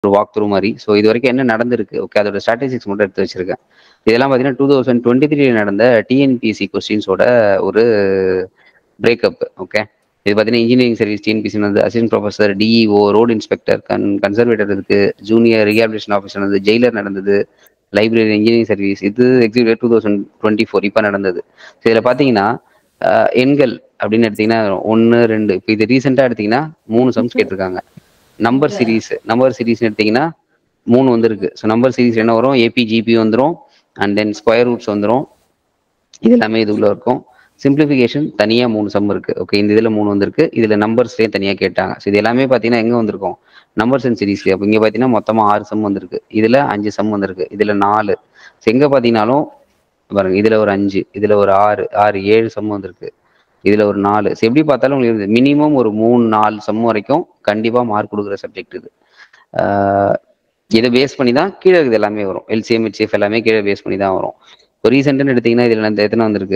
ஒரு walk through மாதிரி so இது வரைக்கும் என்ன நடந்திருக்கு ஓகே அதோட ஸ்டாட்டிஸ்டிக்ஸ் மட்டும் எடுத்து வச்சிருக்கேன் இதெல்லாம் பார்த்தீங்கன்னா டூ தௌசண்ட் டுவெண்ட்டி த்ரீ நடந்த டிஎன்பிசி கொஸ்டின்ஸோட ஒரு பிரேக்கப் ஓகே இது பார்த்தீங்கன்னா இன்ஜினியரிங் சர்வீஸ் டிஎன்பிசி வந்து assistant professor DEO road inspector கன் கன்சர்வேட்டர் இருக்கு ஜூனியர் ரீஹாபிலேஷன் ஆஃபீஸர் நடந்தது ஜெயிலர் நடந்தது லைப்ரரி இன்ஜினியரிங் சர்வீஸ் இது executive two thousand twenty four இப்போ நடந்தது ஸோ இதில் பார்த்தீங்கன்னா அஹ், எண்கள் அப்படின்னு எடுத்தீங்கன்னா ஒன்று ரெண்டு இப்போ இது ரீசெண்டாக எடுத்தீங்கன்னா மூணு சம்ஸ் கேட்டிருக்காங்க நம்பர் சீரீஸ் நம்பர் சீரீஸ் எடுத்தீங்கன்னா மூணு வந்திருக்கு ஸோ நம்பர் சீரீஸ் என்ன வரும் ஏபி ஜிபி வந்துடும் அண்ட் தென் ஸ்கொயர் ரூட்ஸ் வந்துடும் இது எல்லாமே இதுக்குள்ள இருக்கும் சிம்பிளிஃபிகேஷன் தனியா மூணு சம் இருக்கு ஓகே இந்த இதுல மூணு வந்திருக்கு இதுல நம்பர்ஸ்லயே தனியா கேட்டாங்க ஸோ இது எல்லாமே பாத்தீங்கன்னா எங்க வந்திருக்கும் நம்பர்ஸ் அண்ட் சீரீஸ்லயே அப்போ இங்க பாத்தீங்கன்னா மொத்தமா ஆறு சம் வந்திருக்கு இதுல அஞ்சு சம் வந்திருக்கு இதுல நாலு ஸோ எங்க பாத்தீங்கன்னாலும் பாருங்க இதுல ஒரு அஞ்சு இதுல ஒரு ஆறு ஆறு ஏழு சம் வந்திருக்கு இதுல ஒரு நாலு ஸோ எப்படி பார்த்தாலும் உங்களுக்கு மினிமம் ஒரு மூணு நாலு சம் வரைக்கும் கண்டிப்பா மார்க் கொடுக்குற சப்ஜெக்ட் இது ஆஹ் இதை பேஸ் பண்ணி தான் கீழே இருக்குது எல்லாமே வரும் எல்சிஎம் ஹெச்எஃப் எல்லாமே கீழே பேஸ் பண்ணி தான் வரும் இப்போ ரீசெண்டாக எடுத்தீங்கன்னா இதுல இந்த எத்தனை வந்திருக்கு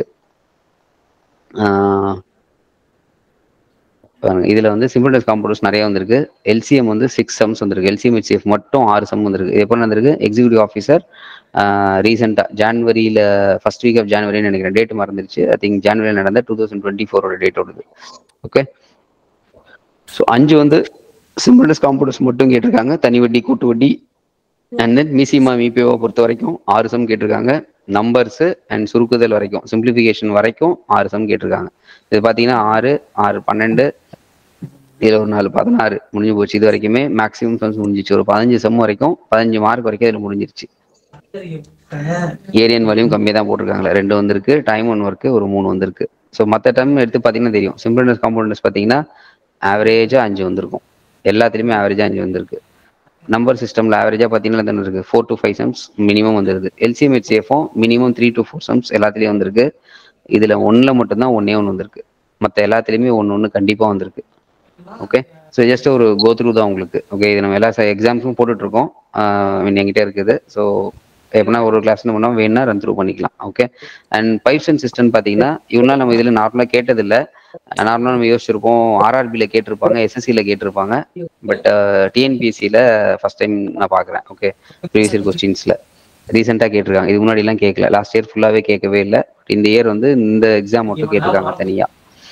ஆஹ் பாருங்க இதுல வந்து சிம்பிள்டஸ் காம்பவுண்டர்ஸ் நிறைய வந்திருக்கு எல்சிஎம் வந்து சிக்ஸ் சம்ஸ் வந்திருக்கு எல்சிஎம் ஹெச்எஃப் மட்டும் ஆறு சம் வந்திருக்கு எப்போ வந்திருக்கு எக்ஸிக்யூட்டிவ் ஆஃபீஸர் ரீசெண்டாக ஜான்வரியில ஃபர்ஸ்ட் வீக் ஆஃப் ஜான்வரின்னு நினைக்கிறேன் டேட் மறந்துருச்சு ஐ திங்க் ஜான்வரியில் நடந்த டூ தௌசண்ட் டுவெண்ட்டி ஃபோரோட டேட் வருது ஓகே ஸோ அஞ்சு வந்து சிம்பிள்டஸ் காம்பவுண்டர்ஸ் மட்டும் கேட்டிருக்காங்க தனி வட்டி கூட்டு வட்டி அண்ட் தென் மிசிமா மிபிஓ பொறுத்த வரைக்கும் ஆறு சம் கேட்டிருக்காங்க நம்பர்ஸ் அண்ட் சுருக்குதல் வரைக்கும் சிம்பிளிஃபிகேஷன் வரைக்கும் ஆறு சம் கேட்டிருக்காங்க இது பார்த்தீங்கன்னா ஆறு ஆறு பன்னெண்டு இதுல ஒரு நாலு பதினாறு முடிஞ்சு போச்சு இது வரைக்குமே மேக்ஸிமம் சம்ஸ் முடிஞ்சிச்சு ஒரு பதினஞ்சு சம் வரைக்கும் பதினஞ்சு மார்க் வரைக்கும் இதுல முடிஞ்சிருச்சு ஏரியன் வால்யூம் கம்மியாக தான் போட்டிருக்காங்களே ரெண்டு வந்திருக்கு டைம் ஒன் ஒர்க்கு ஒரு மூணு வந்திருக்கு ஸோ மற்ற டைம் எடுத்து பார்த்தீங்கன்னா தெரியும் சிம்பிள்னஸ் காம்பவுண்டர்ஸ் பார்த்தீங்கன்னா ஆவரேஜாக அஞ்சு வந்திருக்கும் எல்லாத்துலேயுமே ஆவரேஜாக அஞ்சு வந்திருக்கு நம்பர் சிஸ்டம்ல ஆவரேஜாக பார்த்தீங்கன்னா எத்தனை இருக்கு four to five sums minimum வந்துருது எல்சிஎம் ஹெச்ஏஃபும் minimum three to four sums எல்லாத்துலேயும் வந்திருக்கு இதில் ஒன்றில் மட்டும்தான் ஒன்றே ஒன்று வந்திருக்கு மற்ற எல்லாத்துலேயுமே ஒன்று ஒன்று கண்டிப்பாக வந்திருக்கு ஓகே ஸோ ஜஸ்ட் ஒரு கோ த்ரூ தான் உங்களுக்கு ஓகே இது நம்ம எல்லா எக்ஸாம்ஸும் போட்டுட்டு இருக்கோம் ஆஹ் என்கிட்ட இருக்குது ஸோ எப்படின்னா ஒரு கிளாஸ் பண்ணா வேணா ரன் த்ரூ பண்ணிக்கலாம் okay and pipes and system பார்த்தீங்கன்னா இவனா நம்ம இதில் நார்மலாக கேட்டதில்லை நார்மலாக நம்ம யோசிச்சிருப்போம் ஆர்ஆர்பியில் கேட்டிருப்பாங்க எஸ்எஸ்சியில் கேட்டிருப்பாங்க பட் டிஎன்பிஎஸ்சியில் ஃபர்ஸ்ட் டைம் நான் பார்க்குறேன் ஓகே ப்ரீவியஸ் இயர் கொஸ்டின்ஸில் ரீசெண்டாக கேட்டிருக்காங்க இது முன்னாடி எல்லாம் கேட்கல லாஸ்ட் இயர் ஃபுல்லாகவே கேட்கவே இல்லை இந்த இயர் வந்து இந்த எக்ஸாம் மட்டும் கேட்டிருக்காங்க தனியாக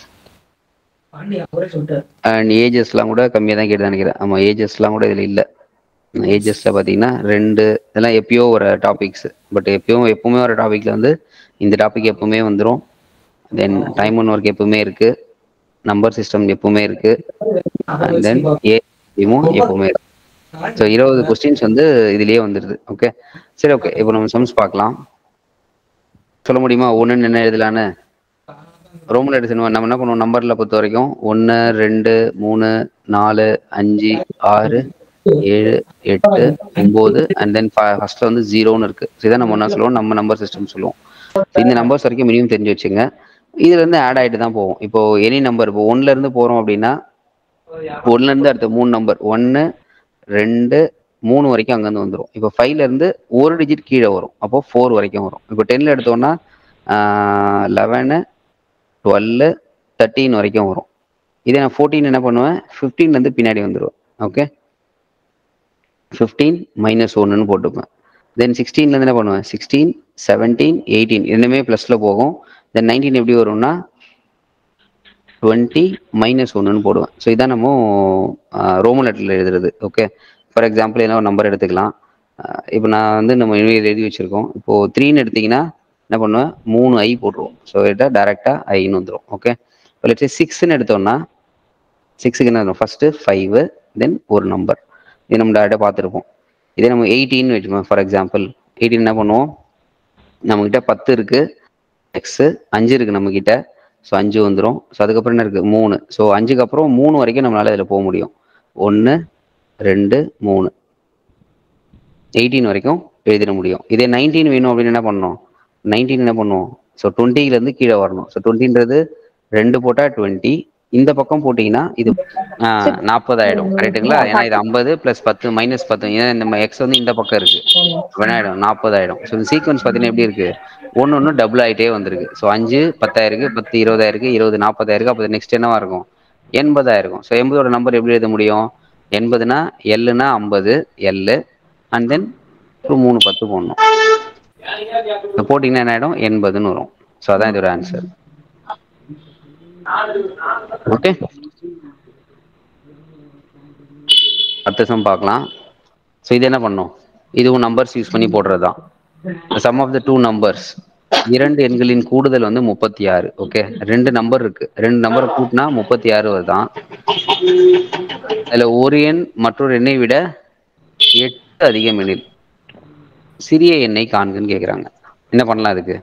அண்ட் ஏஜஸ்லாம் கூட கம்மியாக தான் கேட்டு நினைக்கிறேன் ஆமாம் ஏஜஸ்லாம் கூட இதில் இல்லை ஏஜஸில் பார்த்தீங்கன்னா ரெண்டு இதெல்லாம் எப்பயோ ஒரு டாபிக்ஸ் பட் எப்பயும் எப்பவுமே ஒரு டாபிக்ல வந்து இந்த டாபிக் எப்பவுமே வந்துடும் தென் டைம் ஒன் ஒர்க் எப்பவுமே இருக்கு நம்பர் சிஸ்டம் எப்பவுமே இருக்கு அண்ட் தென் ஏமும் எப்பவுமே இருக்கு ஸோ இருபது கொஸ்டின்ஸ் வந்து இதுலயே வந்துடுது ஓகே சரி ஓகே இப்போ நம்ம சம்ஸ் பார்க்கலாம் சொல்ல முடியுமா ஒன்றுன்னு என்ன எழுதலான்னு ரோமன் லெட்டர்ஸ் நம்ம என்ன பண்ணுவோம் நம்பர்ல பொறுத்த வரைக்கும் ஒன்று ரெண்டு மூணு நாலு அஞ்சு ஆறு ஏழு எட்டு ஒன்பது அண்ட் தென் ஃபர்ஸ்ட்ல வந்து ஜீரோன்னு இருக்கு So இதான் நம்ம என்ன சொல்லுவோம் நம்ம நம்பர் சிஸ்டம் சொல்லுவோம் So இந்த நம்பர்ஸ் வரைக்கும் மினிமம் தெரிஞ்சு வச்சுங்க இதுல இருந்து ஆட் ஆயிட்டு தான் போகும் இப்போ எனி நம்பர் இப்போ ஒன்ல இருந்து போறோம் அப்படின்னா ஒன்ல இருந்து அடுத்த மூணு நம்பர் ஒன்னு ரெண்டு மூணு வரைக்கும் அங்கேருந்து வந்துடும் இப்போ ஃபைவ்ல இருந்து ஒரு டிஜிட் கீழே வரும் அப்போ ஃபோர் வரைக்கும் வரும் இப்போ டென்ல எடுத்தோம்னா லெவனு டுவெல்லு தேர்ட்டீன் வரைக்கும் வரும் இதே நான் ஃபோர்டீன் என்ன பண்ணுவேன் 15 ல இருந்து பின்னாடி வந்துடுவேன் ஓகே ஃபிஃப்டீன் மைனஸ் ஒன்றுன்னு போட்டுப்பேன் தென் சிக்ஸ்டீன்லேருந்து என்ன பண்ணுவேன் சிக்ஸ்டீன் செவன்டீன் எயிட்டீன் ரெண்டுமே ப்ளஸில் போகும் தென் நைன்டீன் எப்படி வரும்னா டுவெண்ட்டி மைனஸ் ஒன்றுன்னு போடுவேன் ஸோ இதான் நம்ம ரோமன் லெட்டரில் எழுதுறது ஓகே ஃபார் எக்ஸாம்பிள் என்ன ஒரு நம்பர் எடுத்துக்கலாம் இப்போ நான் வந்து நம்ம இனிமேல் எழுதி வச்சுருக்கோம் இப்போது த்ரீன்னு எடுத்தீங்கன்னா என்ன பண்ணுவேன் மூணு ஐ போட்டுருவோம் ஸோ இதை டேரெக்டாக ஐன்னு வந்துடும் ஓகே இப்போ லெட்ஸ் சிக்ஸ்ன்னு எடுத்தோம்னா சிக்ஸுக்கு என்ன வரும் ஃபர்ஸ்ட் ஃபைவ் தென் ஒரு நம்பர் இது நம்ம டேரெக்டாக பார்த்துருப்போம் இதே நம்ம எயிட்டீன் வச்சுக்கோங்க ஃபார் எக்ஸாம்பிள் எயிட்டீன் என்ன பண்ணுவோம் நம்மக்கிட்ட பத்து இருக்கு எக்ஸு அஞ்சு இருக்கு நம்மக்கிட்ட ஸோ அஞ்சு வந்துடும் ஸோ அதுக்கப்புறம் என்ன இருக்கு மூணு ஸோ அஞ்சுக்கு அப்புறம் மூணு வரைக்கும் நம்மளால இதில் போக முடியும் ஒன்று ரெண்டு மூணு எயிட்டீன் வரைக்கும் எழுதிட முடியும் இதே நைன்டீன் வேணும் அப்படின்னு என்ன பண்ணணும் நைன்டீன் என்ன பண்ணுவோம் ஸோ டுவெண்ட்டிலேருந்து கீழே வரணும் ஸோ டுவெண்ட்டின்றது ரெண்டு போட்டால் டுவெண்ட்டி இந்த பக்கம் போட்டிங்கன்னா இது நாற்பது ஆயிடும் கரெக்ட்டுங்களா ஏன்னா இது ஐம்பது ப்ளஸ் பத்து மைனஸ் பத்து ஏன்னா இந்த எக்ஸ் வந்து இந்த பக்கம் இருக்கு வேணாயிடும் நாற்பது ஆயிடும் ஸோ இந்த சீக்வன்ஸ் பார்த்தீங்கன்னா எப்படி இருக்கு ஒன்று ஒன்று டபுள் ஆகிட்டே வந்திருக்கு ஸோ அஞ்சு பத்தாயிருக்கு பத்து இருபதாயிருக்கு இருபது நாற்பதாயிருக்கு அப்போ நெக்ஸ்ட் என்னவா இருக்கும் எண்பதாயிருக்கும் ஸோ எண்பதோட நம்பர் எப்படி எழுத முடியும் எண்பதுனா எல்லுனா ஐம்பது எல்லு அண்ட் தென் ஒரு மூணு பத்து போடணும் இப்போ போட்டிங்கன்னா என்ன ஆகிடும் எண்பதுன்னு வரும் ஸோ அதான் இதோட ஆன்சர் ஓகே அடுத்த சம் பார்க்கலாம் ஸோ இது என்ன பண்ணும் இதுவும் நம்பர்ஸ் யூஸ் பண்ணி போடுறது தான் sum of the two numbers இரண்டு எண்களின் கூடுதல் வந்து முப்பத்தி ஆறு ஓகே ரெண்டு நம்பர் இருக்கு ரெண்டு நம்பரை கூட்டினா முப்பத்தி ஆறு வருதான் அதுல ஒரு எண் மற்றொரு எண்ணை விட எட்டு அதிகம் எண்ணில் சிறிய எண்ணை காண்குன்னு கேக்குறாங்க என்ன பண்ணலாம் அதுக்கு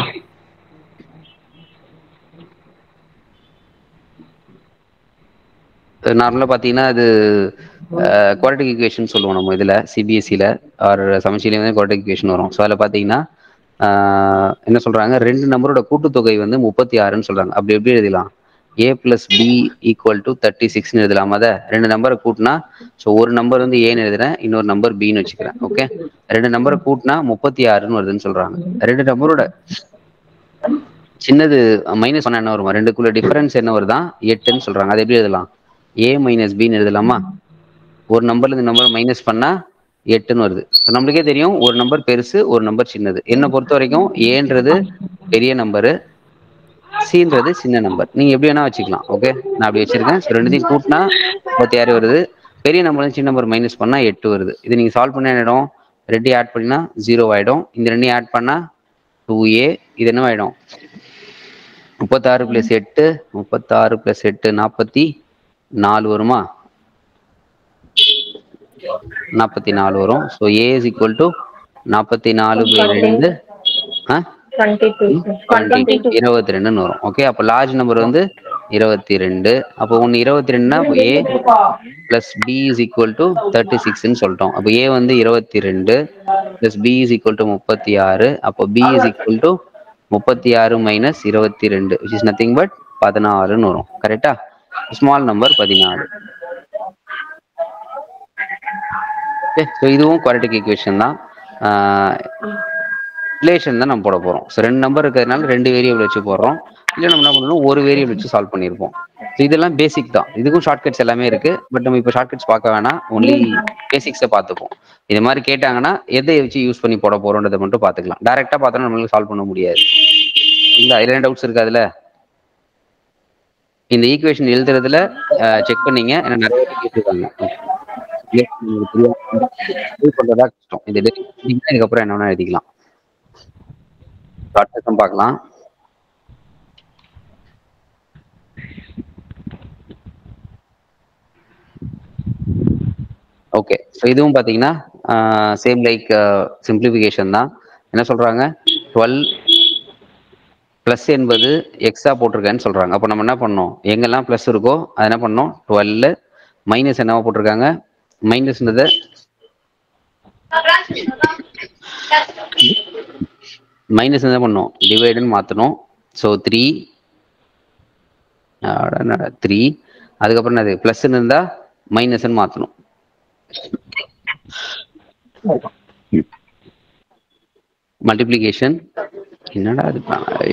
நார்மலாக பார்த்தீங்கன்னா அது குவாட்ரிக் ஈக்குவேஷன் சொல்லுவோம் நம்ம இதில் சிபிஎஸ்சியில் ஆர் சமச்சீரில் வந்து குவாட்ரிக் ஈக்குவேஷன் வரும் ஸோ அதில் பார்த்தீங்கன்னா ஆஹ், என்ன சொல்கிறாங்க ரெண்டு நம்பரோட கூட்டுத்தொகை வந்து முப்பத்தி ஆறுன்னு சொல்கிறாங்க அப்படி எப்படி எழுதலாம் A plus B equal to thirty சிக்ஸ்னு எழுதலாமா அதை ரெண்டு நம்பரை கூட்டினா ஸோ ஒரு நம்பர் வந்து ஏன்னு எழுதுறேன் இன்னொரு நம்பர் பின்னு வச்சுக்கிறேன் ஓகே ரெண்டு நம்பரை கூட்டினா முப்பத்தி ஆறுன்னு வருதுன்னு சொல்கிறாங்க ரெண்டு நம்பரோட சின்னது மைனஸ் பண்ண என்ன வருமா ரெண்டுக்குள்ள டிஃபரன்ஸ் என்ன வருதான் எட்டுன்னு சொல்றாங்க அது எப்படி எழுதலாம் ஏ மைனஸ் பின்னு எழுதலாமா ஒரு நம்பர்ல இந்த நம்பர் மைனஸ் பண்ணா எட்டுன்னு வருது So, நம்மளுக்கே தெரியும் ஒரு நம்பர் பெருசு ஒரு நம்பர் சின்னது என்னை பொறுத்த வரைக்கும் ஏன்றது பெரிய நம்பரு சின்றது சின்ன நம்பர் நீங்க எப்படி வேணா வச்சுக்கலாம் ஓகே நான் அப்படி வச்சிருக்கேன் So, ரெண்டுத்தையும் கூட்டினா முப்பத்தி ஆறு வருது பெரிய நம்பர் சின்ன நம்பர் மைனஸ் பண்ணா எட்டு வருது இது நீங்க சால்வ் பண்ண என்ன ஆயிடும் ரெண்டையும் ஆட் பண்ணினா ஜீரோ ஆயிடும் இந்த ரெண்டையும் ஆட் பண்ணா டூ ஏ இது என்ன ஆயிடும் முப்பத்தாறு பிளஸ் எட்டு முப்பத்தாறு பிளஸ் எட்டு நாற்பத்தி நாலு வருமா நாற்பத்தி நாலு வரும் so A is equal to நாற்பத்தி நாலு பை ரெண்டு ஆ டுவெண்ட்டி டூ டுவெண்ட்டி இருபத்தி ரெண்டுன்னு வரும் ஓகே அப்போ லார்ஜ் நம்பர் வந்து இருபத்தி ரெண்டு அப்போ ஒன்று இருபத்தி ரெண்டுனா A plus B is equal to thirty சிக்ஸ்ன்னு சொல்லிட்டோம் அப்போ ஏ வந்து இருபத்தி ரெண்டு plus B is equal to முப்பத்தி ஆறு அப்போ பி இஸ் ஈக்குவல் டு முப்பத்தி ஆறு மைனஸ் இருபத்தி ரெண்டு விச் இஸ் நத்திங் பட் பதினாறுன்னு வரும் கரெக்டா ஸ்மால் நம்பர் பதினாறு ஓகே ஸோ இதுவும் குவாலிட்டிக் ஈக்குவேஷன் தான் ரிலேஷன் தான் நம்ம போட போகிறோம் ஸோ ரெண்டு நம்பர் இருக்கிறதுனால ரெண்டு வேரியபிள் வச்சு போடுறோம் இல்லை நம்ம என்ன பண்ணணும் ஒரு வேரியபிள் வச்சு சால்வ் பண்ணியிருப்போம் ஸோ இதெல்லாம் பேசிக் தான் இதுக்கும் ஷார்ட்கட்ஸ் எல்லாமே இருக்கு பட் நம்ம இப்போ ஷார்ட்கட்ஸ் பார்க்க வேணாம் ஒன்லி பேசிக்ஸை பார்த்துப்போம் இது மாதிரி கேட்டாங்கன்னா எதை வச்சு யூஸ் பண்ணி போட போறோன்றதை மட்டும் பார்த்துக்கலாம் டேரெக்டாக பார்த்தோன்னா நம்மளுக்கு சால்வ் பண்ண முடியாது இல்லை அதில் என்ன டவுட்ஸ் இருக்கு அதுல இந்த ஈக்குவேஷன் எழுதுறதுல செக் பண்ணீங்க ஏன்னா நிறைய பேர் கேட்டிருக்காங்க இது பண்றதா கஷ்டம் இது எழுதிட்டீங்கன்னா இதுக்கப்புறம் என்ன வேணா எழுதிக்கலாம் அடுத்த sum பார்க்கலாம் ஓகே ஸோ இதுவும் பார்த்தீங்கன்னா சேம் லைக் சிம்பிளிஃபிகேஷன் தான் என்ன சொல்றாங்க டுவெல் ப்ளஸ் என்பது எக்ஸா போட்டிருக்கேன்னு சொல்றாங்க அப்போ நம்ம என்ன பண்ணோம் எங்கெல்லாம் ப்ளஸ் இருக்கோ அது என்ன பண்ணோம் டுவெல் மைனஸ் என்னவா போட்டிருக்காங்க மைனஸ்ன்றதை மைனஸ் என்ன பண்ணோம் டிவைடுன்னு மாற்றணும் ஸோ த்ரீ த்ரீ அதுக்கப்புறம் என்னது ப்ளஸ்ன்னு இருந்தால் மைனஸ்ன்னு மாற்றணும் மல்டிப்ளிகேஷன் என்னடா அது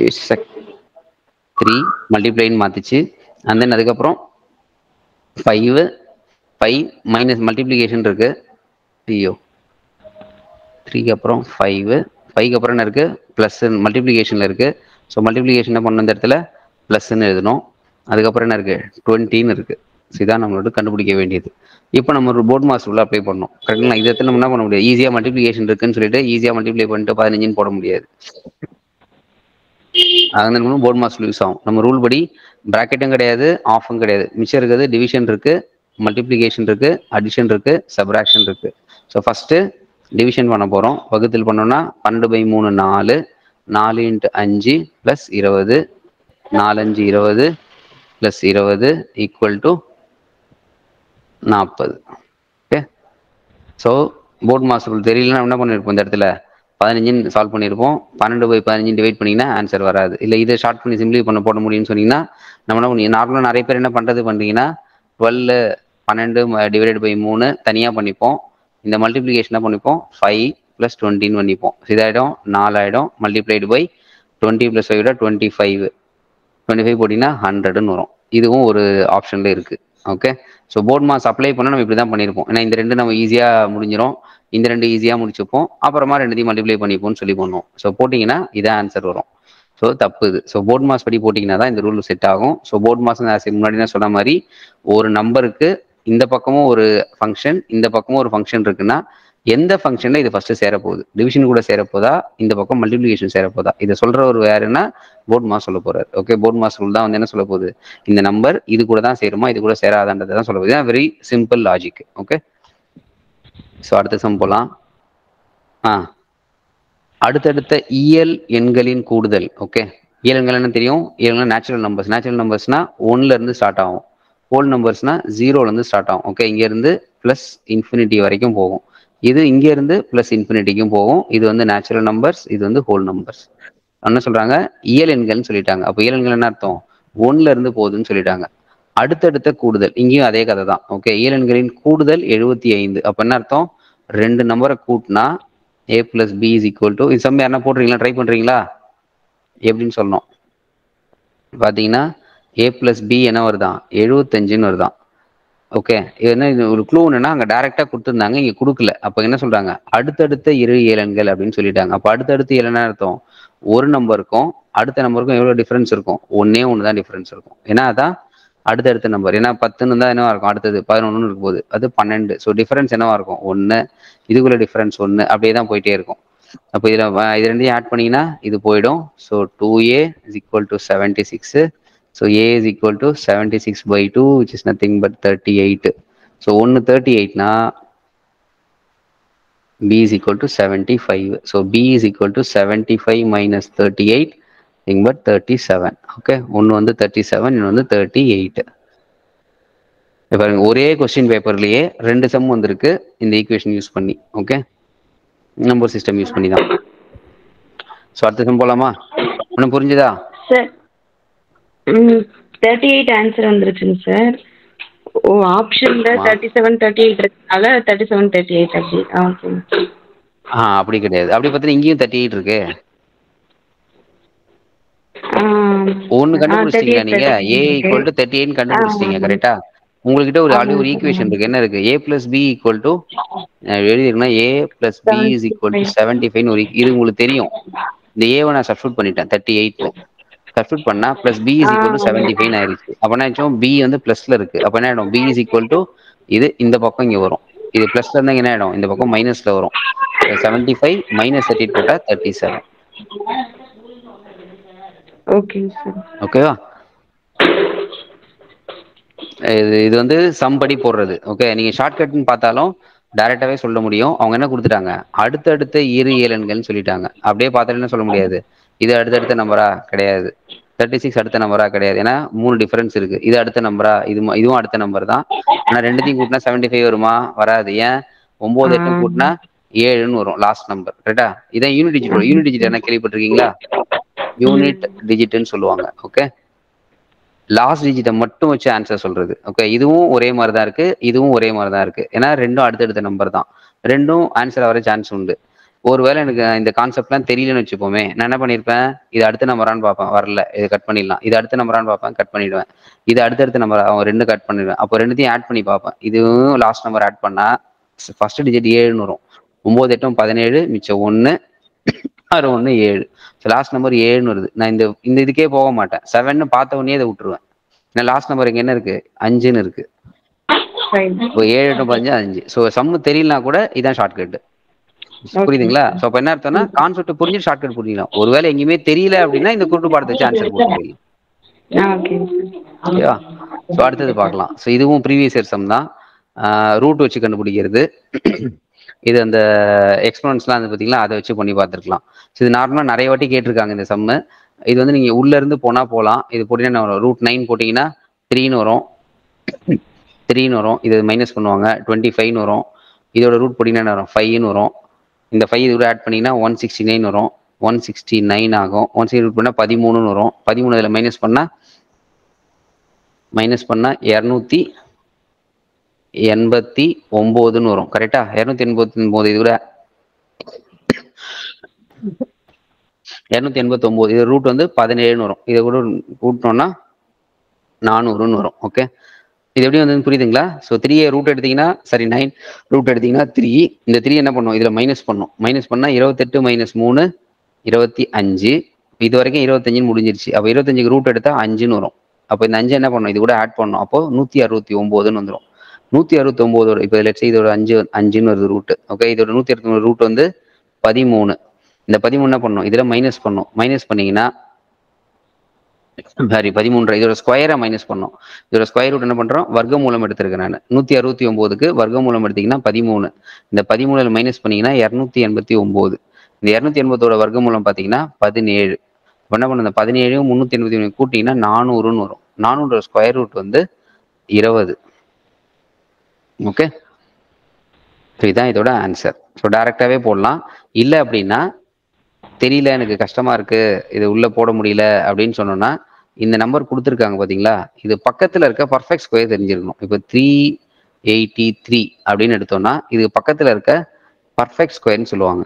த்ரீ மல்டிப்ளைன்னு மாத்துச்சு அண்ட் தென் அதுக்கப்புறம் ஃபைவ் ஃபைவ் மைனஸ் மல்டிப்ளிகேஷன் இருக்கு ஐயோ த்ரீக்கு அப்புறம் ஃபைவ் ஃபைவ்க்கு அப்புறம் என்ன இருக்கு ப்ளஸ் மல்டிப்ளிகேஷனில் இருக்கு ஸோ மல்டிப்ளிகேஷன் என்ன பண்ணணும் இந்த இடத்துல ப்ளஸ்ன்னு எழுதணும் அதுக்கப்புறம் என்ன இருக்கு டுவெண்ட்டின்னு இருக்கு ஸோ இதான் நம்மளோட கண்டுபிடிக்க வேண்டியது இப்போ நம்ம ஒரு போர்ட் மாஸ்டர் உள்ள அப்ளை பண்ணோம் கரெக்டுங்களா இதை நம்ம என்ன பண்ண முடியாது ஈஸியாக மல்டிப்ளிகேஷன் இருக்குன்னு சொல்லிட்டு ஈஸியாக மல்டிப்ளை பண்ணிட்டு பதினஞ்சுன்னு போட முடியாது அது நம்ம போர்ட் மாஸ்டர் யூஸ் ஆகும் நம்ம ரூல் படி ப்ராக்கெட்டும் கிடையாது ஆஃபும் கிடையாது மிச்சம் இருக்குது டிவிஷன் இருக்கு மல்டிப்ளிகேஷன் இருக்கு அடிஷன் இருக்கு சப்ராக்ஷன் இருக்கு ஸோ ஃபர்ஸ்ட் டிவிஷன் பண்ண போறோம் வகுத்தில் பண்ணோம்னா பன்னெண்டு பை மூணு நாலு நாலு இன்ட்டு அஞ்சு ப்ளஸ் இருபது நாலஞ்சு இருபது ப்ளஸ் இருபது ஈக்குவல் டு நாற்பது ஓகே ஸோ போர்ட் மாஸ்டர் தெரியலன்னா என்ன பண்ணியிருப்போம் இந்த இடத்துல பதினஞ்சுன்னு சால்வ் பண்ணியிருப்போம் பன்னெண்டு பை பதினஞ்சு டிவைட் பண்ணிங்கன்னா ஆன்சர் வராது இல்லை இதை ஷார்ட் பண்ணி சிம்பிளி பண்ண போட முடியும்னு சொன்னீங்கன்னா நம்ம என்ன பண்ணி நார்மலாக நிறைய பேர் என்ன பண்ணுறது பண்ணுறீங்கன்னா டுவெல் பன்னெண்டு டிவைடட் பை மூணு தனியாக பண்ணிப்போம் இந்த மல்டிப்ளிகேஷன் என்ன பண்ணிப்போம் ஃபைவ் ப்ளஸ் டுவெண்ட்டின்னு பண்ணிப்போம் இதாயிடும் நாலாயிடும் multiplied by twenty plus five twenty five twenty five போட்டிங்கன்னா ஹண்ட்ரட்னு வரும் இதுவும் ஒரு ஆப்ஷனில் இருக்குது okay so BODMAS apply பண்ண நம்ம இப்படி தான் பண்ணியிருப்போம் ஏன்னா இந்த ரெண்டு நம்ம ஈஸியாக முடிஞ்சிடும் இந்த ரெண்டு ஈஸியாக முடிச்சுப்போம் அப்புறமா ரெண்டுத்தையும் மல்டிப்ளை பண்ணிப்போம்னு சொல்லி பண்ணுவோம் ஸோ போட்டிங்கன்னா இதான் ஆன்சர் வரும் ஸோ தப்பு இது ஸோ போர்ட் மாஸ் படி போட்டிங்கன்னா தான் இந்த ரூல் செட் ஆகும் ஸோ போர்ட் மாஸ் முன்னாடி நான் சொன்ன மாதிரி ஒரு நம்பருக்கு இந்த பக்கமும் ஒரு ஃபங்க்ஷன் இந்த பக்கமும் ஒரு ஃபங்க்ஷன் இருக்குன்னா எந்த ஃபங்க்ஷன்ல இது ஃபர்ஸ்ட் சேரப்போகுது டிவிஷன் கூட சேரப்போதா இந்த பக்கம் மல்டிப்ளிகேஷன் சேரப்போதா இதை சொல்ற ஒரு வேறுனா போர்ட் மாஸ் சொல்ல போறாரு ஓகே போர்ட் மாஸ் ரூல் தான் வந்து என்ன சொல்ல போகுது இந்த நம்பர் இது கூட தான் சேருமா இது கூட சேராதான்றதை தான் சொல்ல போகுது very simple logic okay so அடுத்த சம் போலாம் ஆ அடுத்தடுத்த இயல் எண்களின் கூடுதல் ஓகே இயல் எண்கள் என்ன தெரியும் இயல் நேச்சுரல் நம்பர்ஸ் நேச்சுரல் நம்பர்ஸ்னா ஒன்ல இருந்து ஸ்டார்ட் ஆகும் ஹோல் நம்பர்ஸ்னா ஜீரோல இருந்து ஸ்டார்ட் ஆகும் ஓகே இங்க இருந்து பிளஸ் இன்ஃபினிட்டி வரைக்கும் போகும் இது இங்க இருந்து பிளஸ் இன்ஃபினிட்டிக்கும் போகும் இது வந்து நேச்சுரல் நம்பர்ஸ் இது வந்து ஹோல் நம்பர்ஸ் என்ன சொல்றாங்க இயல் எண்கள்னு சொல்லிட்டாங்க அப்போ இயல் எண்கள் என்ன அர்த்தம் ஒன்ல இருந்து போகுதுன்னு சொல்லிட்டாங்க அடுத்தடுத்த கூடுதல் இங்கேயும் அதே கதை தான் ஓகே இயல் எண்களின் கூடுதல் எழுபத்தி ஐந்து அப்ப என்ன அர்த்தம் ரெண்டு நம்பரை கூட்டினா A plus B is equal to இது சம் யாருன்னா போடுறீங்களா ட்ரை பண்றீங்களா எப்படின்னு சொல்லணும் பாத்தீங்கன்னா ஏ பிளஸ் பி என்ன வருதான் எழுபத்தஞ்சுன்னு வருதான் ஓகே இது என்ன இது ஒரு க்ளூ என்னன்னா அங்க டைரக்டா கொடுத்துருந்தாங்க இங்க கொடுக்கல அப்ப என்ன சொல்றாங்க அடுத்தடுத்த இரு ஏழன்கள் அப்படின்னு சொல்லிட்டாங்க அப்ப அடுத்தடுத்த ஏழனா அர்த்தம் ஒரு நம்பருக்கும் அடுத்த நம்பருக்கும் எவ்வளவு டிஃபரன்ஸ் இருக்கும் ஒன்னே ஒன்று தான் டிஃபரன்ஸ் இருக்கும் ஏன்னா அதான் அடுத்தடுத்த நம்பர் ஏன்னா பத்துன்னு தான் என்னவா இருக்கும் அடுத்தது பதினொன்னு இருக்கும் போது அது பன்னெண்டு ஸோ டிஃபரன்ஸ் என்னவா இருக்கும் ஒன்று இதுக்குள்ள டிஃபரன்ஸ் ஒன்று அப்படியே தான் போயிட்டே இருக்கும் அப்போ இதில் இது ரெண்டையும் ஆட் பண்ணீங்கன்னா இது போயிடும் so two A is equal to seventy six so A is equal to seventy six by two which is nothing but thirty eight so ஒன்று தேர்ட்டி எயிட்னா b is equal to 75 so b is equal to 75 minus 38 thing but 37 okay ஒன்னு வந்து 37 இன்னொன்று வந்து 38 இப்ப பாருங்க ஒரே question பேப்பர்லயே ரெண்டு சம் வந்திருக்கு இந்த ஈக்குவேஷன் யூஸ் பண்ணி ஓகே நம்பர் சிஸ்டம் யூஸ் பண்ணி தான் ஸோ அடுத்த சம் போலாமா ஒன்றும் புரிஞ்சுதா சார் ம் தேர்ட்டி எயிட் ஆன்சர் வந்துருச்சுங்க சார் ஓ ஆப்ஷனில் ஆமா. தேர்ட்டி செவன் தேர்ட்டி எயிட் இருக்கனால தேர்ட்டி செவன் தேர்ட்டி எயிட் அப்படி ஓகே ஆ அப்படி கிடையாது அப்படி பார்த்தீங்கன்னா இங்கேயும் தேர்ட்டி எயிட் இருக்கு ஒன்னு கண்டுபிடிச்சிட்டீங்களா நீங்க A equal to thirty eight கண்டுபிடிச்சிட்டீங்க ஆமா. கரெக்டா உங்ககிட்ட ஒரு ஆல்ரெடி ஒரு ஆமா. ஈக்குவேஷன் இருக்கு என்ன இருக்கு A plus B equal to எழுதிருக்குன்னா A plus B is equal to seventy five ஒரு இது உங்களுக்கு தெரியும் இந்த ஏவை நான் சப்ஸ்டியூட் பண்ணிட்டேன் தேர்ட்டி எயிட்ல சப்ஸ்டியூட் பண்ணா plus B is equal to ஆ. செவன்டி ஃபைவ் ஆயிருச்சு அப்ப என்ன ஆச்சும் பி வந்து பிளஸ்ல இருக்கு அப்ப என்ன ஆயிடும் பி இஸ் ஈக்குவல் டு இது இந்த பக்கம் இங்க வரும் இது பிளஸ்ல இருந்தா இங்க என்ன ஆயிடும் இந்த பக்கம் மைனஸ்ல வரும் செவன்டி ஃபைவ் மைனஸ் தேர்ட்டி போட்டா தேர்ட்டி செவன் ஓகேங்க சார் ஓகேவா இது இது வந்து சம் படி போடுறது ஓகே நீங்க ஷார்ட்கட்னு பார்த்தாலும் டைரக்டாவே சொல்ல முடியும் அவங்க என்ன கொடுத்துட்டாங்க அடுத்தடுத்த இரு ஏழன்கள்னு சொல்லிட்டாங்க அப்படியே பார்த்தாலும் என்ன சொல்ல முடியாது இது அடுத்தடுத்த நம்பரா கிடையாது தேர்ட்டி சிக்ஸ் அடுத்த நம்பரா கிடையாது ஏன்னா மூணு டிஃபரன்ஸ் இருக்கு இது அடுத்த நம்பரா இது ம- இதுவும் அடுத்த நம்பர் தான் ஆனா ரெண்டுத்தையும் கூட்டினா செவன்டி ஃபைவ் வருமா வராது ஏன் ஒன்பது எட்டு ஆ. கூட்டினா ஏழுன்னு வரும் லாஸ்ட் நம்பர் கரெக்டா இதான் யூனிட் டிஜிட் யூனிட் டிஜிட் என்ன கேள்விப்பட்டிருக்கீங்களா யூனிட் டிஜிட்னு சொல்லுவாங்க ஓகே லாஸ்ட் டிஜிட்டை மட்டும் வச்சு ஆன்சர் சொல்றது ஓகே இதுவும் ஒரே மாதிரி தான் இருக்கு இதுவும் ஒரே மாதிரி தான் இருக்கு ஏன்னா ரெண்டும் அடுத்தடுத்த நம்பர் தான் ரெண்டும் ஆன்சர் வர சான்ஸ் உண்டு ஒருவேளை எனக்கு இந்த கான்செப்ட்லாம் தெரியலன்னு வச்சுப்போமே நான் என்ன பண்ணியிருப்பேன் இது அடுத்த நம்பரான்னு பார்ப்பேன் வரல இது கட் பண்ணிடலாம் இது அடுத்த நம்பரான்னு பார்ப்பேன் கட் பண்ணிடுவேன் இது அடுத்தடுத்த நம்பர் அவன் ரெண்டு கட் பண்ணிடுவேன் அப்போ ரெண்டுத்தையும் ஆட் பண்ணி பார்ப்பேன் இதுவும் லாஸ்ட் நம்பர் ஆட் பண்ணா ஃபர்ஸ்ட் டிஜிட் ஏழுன்னு வரும் ஒன்பது எட்டும் பதினேழு மிச்சம் ஒன்று ஆறு ஒன்று ஏழு ஸோ லாஸ்ட் நம்பர் ஏழுன்னு வருது நான் இந்த இந்த இதுக்கே போக மாட்டேன் செவன்னு பார்த்த உடனே இதை விட்டுருவேன் ஏன்னா லாஸ்ட் நம்பர் இங்க என்ன இருக்கு அஞ்சுன்னு இருக்கு ஃபைன் இப்போ ஏழு எட்டு பதினஞ்சு அஞ்சு ஸோ சம்மு தெரியலனா கூட இதான் ஷார்ட்கட் புரியுதுங்களா ஸோ அப்போ என்ன அர்த்தம்னா கான்செப்ட் புரிஞ்சு ஷார்ட்கட் புரிஞ்சிக்கலாம் ஒருவேளை எங்கேயுமே தெரியல அப்படின்னா இந்த குருட்டு பாடத்தை வச்சு ஆன்சர் போட்டு போயிடலாம் ஆ ஓகேங்க சார் ஓகேவா ஸோ அடுத்தது பார்க்கலாம் ஸோ இதுவும் ப்ரீவியஸ் இயர் சம் தான் ரூட் வச்சு கண்டுபிடிக்கிறது இது அந்த எக்ஸ்போனன்ஸ்லாம் வந்து பார்த்தீங்களா அதை வச்சு பண்ணி பார்த்துருக்கலாம் ஸோ இது நார்மலாக நிறைய வாட்டி கேட்டிருக்காங்க இந்த சம்மு இது வந்து நீங்கள் உள்ள இருந்து போனால் போகலாம் இது போட்டிங்கன்னா என்ன வரும் ரூட் நைன் போட்டிங்கன்னா த்ரீன்னு வரும் த்ரீன்னு வரும் இது மைனஸ் பண்ணுவாங்க டுவெண்ட்டி ஃபைவ்னு வரும் இதோட ரூட் போட்டிங்கன்னா என்ன வரும் ஃபைவ்னு வரும் இந்த ஃபைவ் இது கூட ஆட் பண்ணிங்கன்னா ஒன் சிக்ஸ்டி நைன் வரும் ஒன் சிக்ஸ்டி நைன் ஆகும் ஒன் சிக்ஸ்டி ரூட் பண்ணால் பதிமூணுன்னு வரும் பதிமூணு இதில் மைனஸ் பண்ணால் மைனஸ் பண்ணால் இரநூத்தி எண்பத்தி ஒம்போதுன்னு வரும் கரெக்டா இரநூத்தி எண்பத்தி ஒன்பது இது கூட இரநூத்தி எண்பத்தி ஒன்பது இது ரூட் வந்து பதினேழுன்னு வரும் இதை கூட கூட்டினோம்னா நானூறுன்னு வரும் ஓகே இது எப்படி வந்து புரியுதுங்களா ஸோ த்ரீயை ரூட் எடுத்தீங்கன்னா சரி நைன் ரூட் எடுத்தீங்கன்னா த்ரீ இந்த த்ரீ என்ன பண்ணும் இதில் மைனஸ் பண்ணும் மைனஸ் பண்ணால் இருபத்தெட்டு மைனஸ் மூணு இருபத்தி அஞ்சு இது வரைக்கும் இருபத்தஞ்சுன்னு முடிஞ்சிருச்சு அப்போ இருபத்தஞ்சுக்கு ரூட் எடுத்தால் அஞ்சுன்னு வரும் அப்போ இந்த அஞ்சு என்ன பண்ணும் இது கூட ஆட் பண்ணணும் அப்போ நூற்றி அறுபத்தி ஒம்போதுன்னு வந்துடும் நூற்றி அறுபத்தி ஒம்போதோட இப்போ லெட்ஸ் இதோட அஞ்சு அஞ்சுன்னு வருது ரூட்டு ஓகே இதோட நூற்றி அறுபத்தி ரூட் வந்து பதிமூணு இந்த பதிமூணு என்ன பண்ணும் இதில் மைனஸ் பண்ணும் மைனஸ் பண்ணீங்கன்னா சாரி பதிமூன்று இதோட ஸ்கொயரை மைனஸ் பண்ணோம் இதோட ஸ்கொயர் ரூட் என்ன பண்றோம் வர்க்க மூலம் எடுத்திருக்கேன் நான் நூத்தி அறுபத்தி ஒன்பதுக்கு வர்க்க மூலம் எடுத்தீங்கன்னா பதிமூணு இந்த பதிமூணுல மைனஸ் பண்ணீங்கன்னா இரநூத்தி எண்பத்தி ஒன்பது இந்த இரநூத்தி எண்பத்தோட வர்க்க மூலம் பாத்தீங்கன்னா பதினேழு இப்ப என்ன பண்ண இந்த பதினேழையும் முன்னூத்தி எண்பத்தி ஒன்று கூட்டிங்கன்னா நானூறுன்னு வரும் நானூறு ஸ்கொயர் ரூட் வந்து இருபது ஓகே இதுதான் இதோட ஆன்சர் ஸோ டைரக்டாவே போடலாம் இல்லை அப்படின்னா தெரியல எனக்கு கஷ்டமா இருக்கு இது உள்ள போட முடியல அப்படின்னு சொன்னோம்னா இந்த நம்பர் கொடுத்துருக்காங்க பாத்தீங்களா இது பக்கத்துல இருக்க பர்ஃபெக்ட் ஸ்கொயர் தெரிஞ்சிருக்கணும் இப்போ த்ரீ எயிட்டி த்ரீ அப்படின்னு எடுத்தோம்னா இது பக்கத்துல இருக்க பர்ஃபெக்ட் ஸ்கொயர்னு சொல்லுவாங்க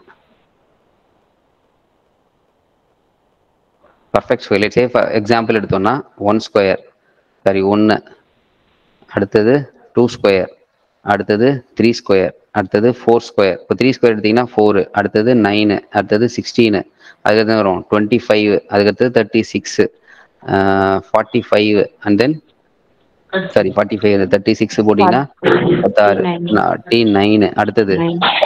பர்ஃபெக்ட் ஸ்கொயர் சே எக்ஸாம்பிள் எடுத்தோம்னா ஒன் ஸ்கொயர் சாரி ஒன்று அடுத்தது டூ ஸ்கொயர் அடுத்தது த்ரீ ஸ்கொயர் அடுத்தது ஃபோர் ஸ்கொயர் இப்போ த்ரீ ஸ்கொயர் எடுத்தீங்கன்னா ஃபோரு அடுத்தது நைனு அடுத்தது சிக்ஸ்டீனு அதுக்கடுத்து வரும் டுவெண்ட்டி ஃபைவ் அதுக்கடுத்தது thirty six forty five and then sorry forty five thirty six போட்டிங்கன்னா பத்தாறு ஃபார்ட்டி நைனு அடுத்தது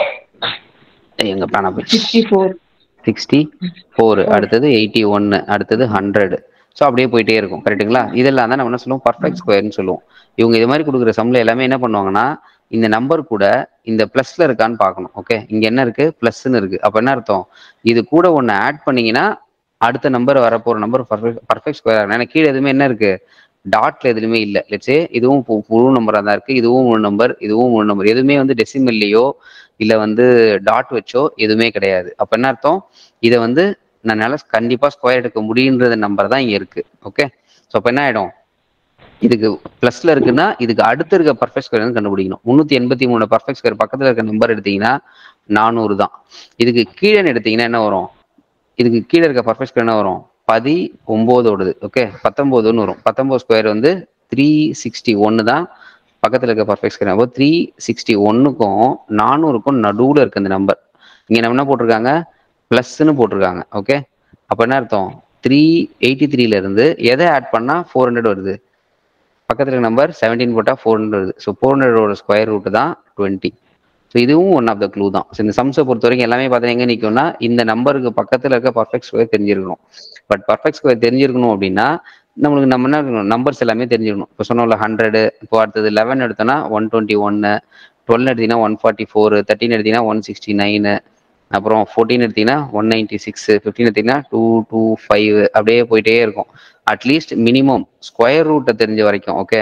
எங்க பிளானா போச்சு சிக்ஸ்டி ஃபோர் சிக்ஸ்டி ஃபோர் அடுத்தது எயிட்டி ஒன்னு அடுத்தது ஹண்ட்ரட் ஸோ அப்படியே போயிட்டே இருக்கும் கரெக்ட்டுங்களா இதெல்லாம் தான் நம்ம என்ன சொல்லுவோம் பர்ஃபெக்ட் ஸ்கொயர்னு சொல்லுவோம் இவங்க இது மாதிரி கொடுக்குற சம்ல எல்லாமே என்ன பண்ணுவாங்கன்னா இந்த நம்பர் கூட இந்த பிளஸ்ல இருக்கான்னு பார்க்கணும் ஓகே இங்க என்ன இருக்கு பிளஸ்ன்னு இருக்கு அப்ப என்ன அர்த்தம் இது கூட ஒன்னு ஆட் பண்ணீங்கன்னா அடுத்த நம்பர் வரப்போற நம்பர் பர்ஃபெக்ட் பர்ஃபெக்ட் ஸ்கொயர் ஆகும் ஏன்னா கீழே எதுவுமே என்ன இருக்கு டாட்ல எதுவுமே இல்லை லெட்ஸே இதுவும் பு- முழு நம்பரா தான் இருக்கு இதுவும் முழு நம்பர் இதுவும் முழு நம்பர் எதுவுமே வந்து டெசிமல்லையோ இல்ல வந்து டாட் வச்சோ எதுவுமே கிடையாது அப்ப என்ன அர்த்தம் இதை வந்து என்னால கண்டிப்பா ஸ்கொயர் எடுக்க முடியுன்ற நம்பர் தான் இங்க இருக்கு ஓகே ஸோ அப்ப என்ன ஆயிடும் இதுக்கு பிளஸ்ல இருக்குன்னா இதுக்கு அடுத்து இருக்க பர்ஃபெக்ட் ஸ்கொயர் கண்டுபிடிக்கணும் முன்னூத்தி எண்பத்தி மூணு பர்ஃபெக்ட் ஸ்கொயர் பக்கத்துல இருக்க நம்பர் எடுத்தீங்கன்னா நானூறு தான் இதுக்கு கீழே எடுத்தீங்கன்னா என்ன வரும் இதுக்கு கீழே இருக்க பர்ஃபெக்ட் ஸ்கொயர் என்ன வரும் பதி ஒன்பதோடது ஓகே பத்தொன்பதுன்னு வரும் பத்தொன்பது ஸ்கொயர் வந்து த்ரீ சிக்ஸ்டி ஒன்னு தான் பக்கத்துல இருக்க பர்ஃபெக்ட் ஸ்கொயர் அப்போ த்ரீ சிக்ஸ்டி ஒன்னுக்கும் நானூறுக்கும் நடுவுல இருக்கு இந்த நம்பர் இங்க நம்ம என்ன போட்டிருக்காங்க பிளஸ்ன்னு போட்டிருக்காங்க ஓகே அப்ப என்ன அர்த்தம் த்ரீ எயிட்டி த்ரீல இருந்து எதை ஆட் பண்ணா ஃபோர் ஹண்ட்ரட் வருது பக்கத்துல இருக்க நம்பர் செவன்டீன் போட்டா ஃபோர் ஹண்ட்ரட் வருது ஸோ ஃபோர் ஹண்ட்ரடோட ஸ்கொயர் ரூட் தான் டுவெண்ட்டி ஸோ இதுவும் ஒன் ஆஃப் த க்ளூ தான் ஸோ இந்த சம்ஸை பொறுத்த வரைக்கும் எல்லாமே பார்த்தா எங்க நிற்கும்னா இந்த நம்பருக்கு பக்கத்துல இருக்க பர்ஃபெக்ட் ஸ்கொயர் தெரிஞ்சிருக்கணும் பட் பர்ஃபெக்ட் ஸ்கொயர் தெரிஞ்சிருக்கணும் அப்படின்னா நம்மளுக்கு நம்ம என்ன இருக்கணும் நம்பர்ஸ் எல்லாமே தெரிஞ்சிருக்கணும் இப்போ சொன்னோம்ல ஹண்ட்ரடு இப்போ அடுத்தது லெவன் எடுத்தோன்னா ஒன் டுவெண்ட்டி ஒன்னு டுவெல் எடுத்தீங்கன்னா ஒன் ஃபார்ட்டி ஃபோர் தேர்ட்டின் எடுத்தீங்கன்னா ஒன் சிக்ஸ்டி நைனு அப்புறம் ஃபோர்டீன் எடுத்தீங்கன்னா ஒன் நைன்டி சிக்ஸ் ஃபிஃப்டீன் எடுத்தீங்கன்னா டூ டூ ஃபைவ் அப்படியே போயிட்டே இருக்கும் அட்லீஸ்ட் மினிமம் ஸ்கொயர் ரூட்டை தெரிஞ்ச வரைக்கும் ஓகே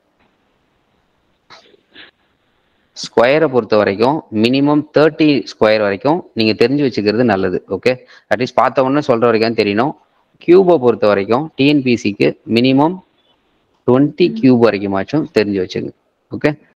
ஸ்கொயரை பொறுத்த வரைக்கும் மினிமம் தேர்ட்டி ஸ்கொயர் வரைக்கும் நீங்க தெரிஞ்சு வச்சுக்கிறது நல்லது ஓகே அட்லீஸ்ட் பார்த்த உடனே சொல்ற வரைக்கும் தெரியணும் கியூபை பொறுத்த வரைக்கும் டிஎன்பிசிக்கு மினிமம் டுவெண்ட்டி கியூப் வரைக்குமாச்சும் தெரிஞ்சு வச்சுங்க ஓகே